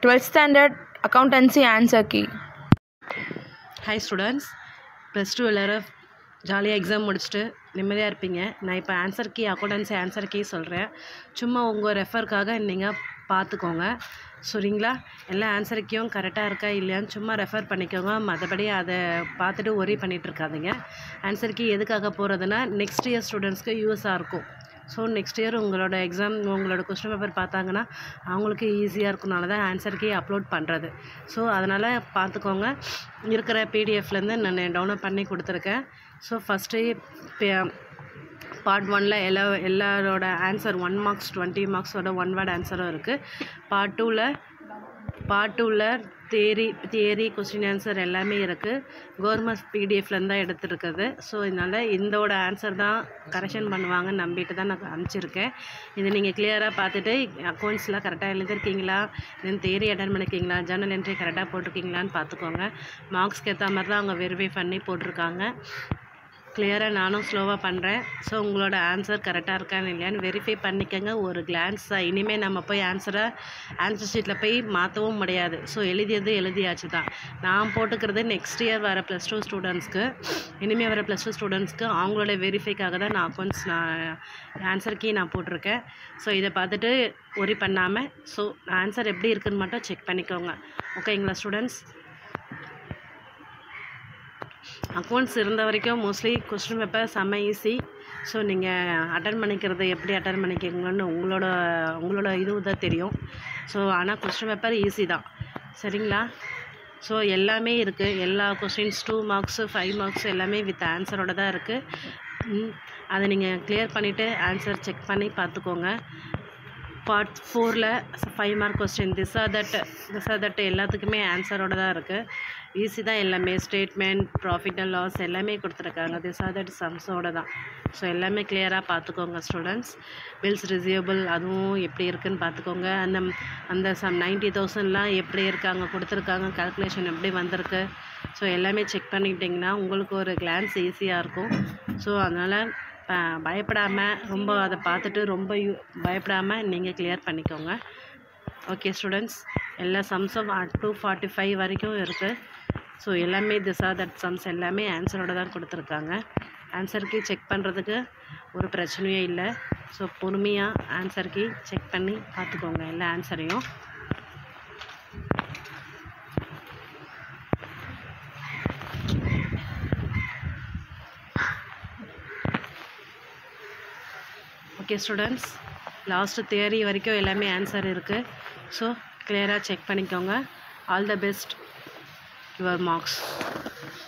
12th standard accountancy answer key hi students plus two எல்லோரும் ஜாலியாக exam முடிச்சுட்டு நிம்மதியாக இருப்பீங்க நான் இப்போ answer key accountancy answer key சொல்கிறேன் சும்மா உங்கள் ரெஃபருக்காக நீங்கள் பார்த்துக்கோங்க சரிங்களா எல்லா ஆன்சர் கீயும் கரெக்டாக இருக்கா இல்லையான்னு சும்மா ரெஃபர் பண்ணிக்கோங்க மற்றபடி அதை பார்த்துட்டு ஒரி பண்ணிகிட்டு இருக்காதீங்க ஆன்சர் கீ எதுக்காக போகிறதுனா நெக்ஸ்ட் இயர் ஸ்டூடெண்ட்ஸ்க்கு யூஸாக இருக்கும் ஸோ நெக்ஸ்ட் இயர் உங்களோட எக்ஸாம் உங்களோட கொஸ்டின் பேப்பர் பார்த்தாங்கன்னா அவங்களுக்கு ஈஸியாக இருக்கனால தான் ஆன்சர் கீ அப்லோட் பண்ணுறது ஸோ அதனால் பார்த்துக்கோங்க இருக்கிற பிடிஎஃப்லேருந்து நான் டவுன்லோட் பண்ணி கொடுத்துருக்கேன் ஸோ ஃபஸ்ட்டு பார்ட் ஒனில் எல்லா எல்லாரோட ஆன்சர் ஒன் மார்க்ஸ் டுவெண்ட்டி மார்க்ஸோட ஒன் வேர்ட் ஆன்சரும் இருக்குது பார்ட் டூவில் பார்ட் டூவில் தேரி தியரி கொஸ்டின் ஆன்சர் எல்லாமே இருக்குது கவர்மெண்ட் பிடிஎஃப்லேருந்து தான் எடுத்துருக்குது ஸோ இதனால் இதோட ஆன்சர் தான் கரெக்ஷன் பண்ணுவாங்கன்னு நம்பிட்டு தான் நான் அனுப்பிச்சிருக்கேன் இது நீங்கள் கிளியராக பார்த்துட்டு அக்கௌண்ட்ஸ்லாம் கரெக்டாக எழுதிருக்கீங்களா தென் தேரி அட்டன் பண்ணிருக்கீங்களா ஜர்னல் என்ட்ரி கரெக்டாக போட்டிருக்கீங்களான்னு பார்த்துக்கோங்க மார்க்ஸ்க்கு ஏற்ற மாதிரி தான் அவங்க வெரிஃபை பண்ணி போட்டிருக்காங்க கிளியராக நானும் ஸ்லோவாக பண்ணுறேன் ஸோ உங்களோட ஆன்சர் கரெக்டாக இருக்கான்னு இல்லையான்னு வெரிஃபை பண்ணிக்கோங்க ஒரு கிளான்ஸ் தான் இனிமேல் நம்ம போய் ஆன்சரை ஆன்சர் ஷீட்டில் போய் மாற்றவும் முடியாது ஸோ எழுதியது எழுதியாச்சு தான் நான் போட்டுக்கிறது நெக்ஸ்ட் இயர் வர ப்ளஸ் டூ ஸ்டூடெண்ட்ஸ்க்கு இனிமேல் வர ப்ளஸ் டூ ஸ்டூடெண்ட்ஸ்க்கு அவங்களோட வெரிஃபைக்காக தான் நான் அக்கௌண்ட்ஸ் நான் ஆன்சர் கீ நான் போட்டிருக்கேன் ஸோ இதை பார்த்துட்டு ஒரி பண்ணாமல் ஸோ ஆன்சர் எப்படி இருக்குன்னு மட்டும் செக் பண்ணிக்கோங்க ஓகேங்களா ஸ்டூடெண்ட்ஸ் அக்கௌண்ட்ஸ் இருந்த வரைக்கும் மோஸ்ட்லி கொஸ்டின் பேப்பர் செம்ம ஈஸி ஸோ நீங்கள் அட்டன் பண்ணிக்கிறது எப்படி அட்டன் பண்ணிக்கிறீங்கன்னு உங்களோட உங்களோட இது தான் தெரியும் ஸோ ஆனால் கொஸ்டின் பேப்பர் ஈஸி தான் சரிங்களா ஸோ எல்லாமே இருக்குது எல்லா questions two marks five marks எல்லாமே வித் ஆன்சரோட தான் இருக்குது அதை நீங்கள் கிளியர் பண்ணிவிட்டு ஆன்சர் செக் பண்ணி பார்த்துக்கோங்க பார்ட் ஃபோரில் five mark question this or that this or that எல்லாத்துக்குமே ஆன்சரோட தான் இருக்குது ஈஸி தான் எல்லாமே ஸ்டேட்மெண்ட் ப்ராஃபிட் அண்ட் லாஸ் எல்லாமே கொடுத்துருக்காங்க திஸ் ஆர் தட் சம்ஸோட தான் ஸோ எல்லாமே கிளியராக பார்த்துக்கோங்க ஸ்டூடெண்ட்ஸ் பில்ஸ் ரிசியபிள் அதுவும் எப்படி இருக்குன்னு பார்த்துக்கோங்க அந்த அந்த சம் நைன்ட்டி தௌசண்ட்லாம் எப்படி இருக்காங்க கொடுத்துருக்காங்க கால்குலேஷன் எப்படி வந்திருக்கு ஸோ எல்லாமே செக் பண்ணிக்கிட்டிங்கன்னா உங்களுக்கு ஒரு கிளான்ஸ் ஈஸியாக இருக்கும் ஸோ அதனால் பயப்படாமல் ரொம்ப அதை பார்த்துட்டு ரொம்ப யூ பயப்படாமல் நீங்கள் கிளியர் பண்ணிக்கோங்க ஓகே ஸ்டூடெண்ட்ஸ் எல்லா சம்ஸும் டூ ஃபார்ட்டி ஃபைவ் வரைக்கும் இருக்குது ஸோ எல்லாமே திஸ் ஆர் தட் சம்ஸ் எல்லாமே ஆன்சரோட தான் கொடுத்துருக்காங்க ஆன்சருக்கு செக் பண்ணுறதுக்கு ஒரு பிரச்சனையே இல்லை ஸோ பொறுமையாக ஆன்சருக்கு செக் பண்ணி பார்த்துக்கோங்க எல்லா ஆன்சரையும் ஓகே ஸ்டூடெண்ட்ஸ் லாஸ்ட்டு தியரி வரைக்கும் எல்லாமே ஆன்சர் இருக்குது ஸோ கிளியராக செக் பண்ணிக்கோங்க all the best your marks